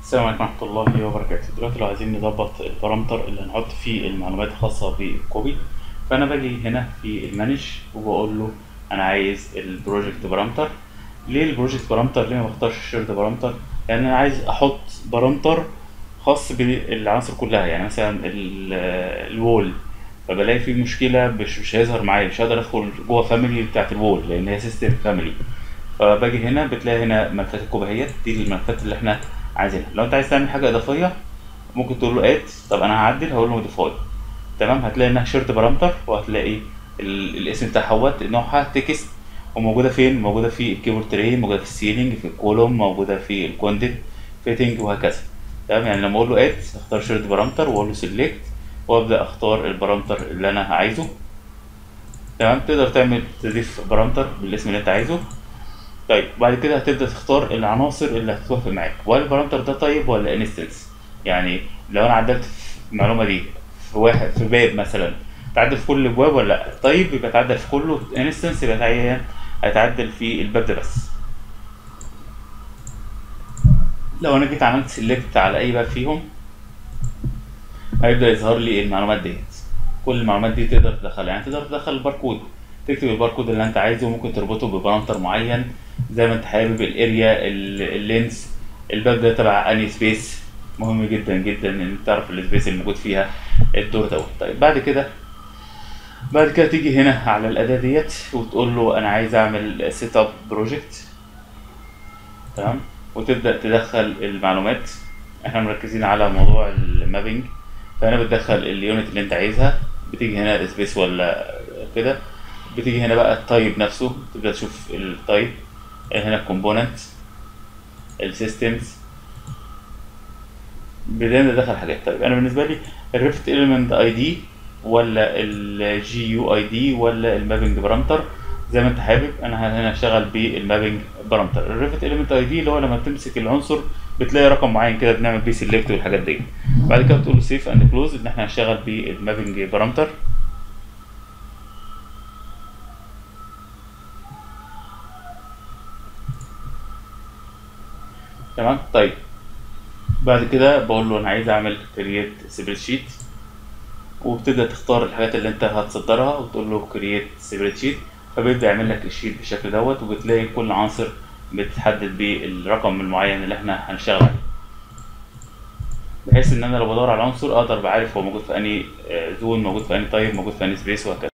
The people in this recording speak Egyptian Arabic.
السلام عليكم ورحمة الله وبركاته دلوقتي لو عايزين نظبط البارامتر اللي هنحط فيه المعلومات الخاصة بالكوبي فأنا باجي هنا في المانج وبقول له أنا عايز البروجكت بارامتر ليه البروجكت بارامتر ليه ما بختارش الشيرد بارامتر لأن أنا عايز أحط بارامتر خاص بالعناصر كلها يعني مثلا ال- الوول فبلاقي فيه مشكلة مش مش هيظهر معايا مش هقدر أدخل جوه فاميلي بتاعت الوول لأن هي سيستم فاميلي فباجي هنا بتلاقي هنا ملفات الكوبايات دي الملفات اللي احنا عايزينها لو انت عايز تعمل حاجه اضافيه ممكن تقول له اد طب انا هعدل هقول له موديفاي تمام هتلاقي انها شيرت بارامتر وهتلاقي ال- الاسم بتاعها هوت نوعها تكست وموجوده فين موجوده في الكيبورد تري موجوده في السيلينج في الكولوم موجوده في الكونديت فيتنج وهكذا تمام يعني لما اقول له اد اختار شيرت بارامتر واقول له سيلكت وابدا اختار البارامتر اللي انا عايزه تمام تقدر تعمل تضيف بارامتر بالاسم اللي انت عايزه طيب بعد كده هتبدا تختار العناصر اللي هتتوافق معاك وهل البارامتر ده طيب ولا انستنس يعني لو انا عدلت في المعلومه دي في واحد في باب مثلا تعدل في كل الابواب ولا لا طيب يبقى تعدل في كله انستنس يبقى تعين هيتعدل في الباب ده بس لو انا جيت عملت سيلكت على اي باب فيهم هيبدا يظهر لي المعلومات ديت كل المعلومات دي تقدر تدخلها يعني تقدر تدخل الباركود تكتب الباركود اللي انت عايزه ممكن تربطه ببارامتر معين زي ما انت حابب الاريا ال- اللينس الباب ده تبع اني سبيس مهم جدا جدا ان انت تعرف السبيس اللي موجود فيها الدور دوت طيب بعد كده بعد كده تيجي هنا على الاداه ديت وتقول له انا عايز اعمل سيت اب بروجكت تمام وتبدا تدخل المعلومات احنا مركزين على موضوع المابينج فهنا بتدخل اليونت اللي انت عايزها بتيجي هنا سبيس ولا كده بتيجي هنا بقى التايب نفسه تبدا تشوف التايب هنا الكومبوننت السيستمز بدأنا ندخل حاجات طيب انا بالنسبه لي الريفت element اي دي ولا الجي يو اي دي ولا المابنج بارامتر زي ما انت حابب انا هنا هشتغل بالمابنج بارامتر الريفت element اي دي اللي هو لما بتمسك العنصر بتلاقي رقم معين كده بنعمل بيه سيلكت والحاجات دي بعد كده بتقول له سيف اند كلوز ان احنا هنشتغل بالمابنج بارامتر تمام طيب بعد كده بقول له انا عايز اعمل كرييت سبريد شيت وبتبدا تختار الحاجات اللي انت هتصدرها وتقول له كرييت سبريد شيت فبيبدا يعمل لك الشيت بالشكل دوت وبتلاقي كل عنصر بتحدد بيه الرقم المعين اللي احنا هنشتغل عليه بحيث ان انا لو بدور على عنصر اقدر بعرف هو موجود في انهي زون موجود في انهي تايب موجود في انهي سبيس وهكذا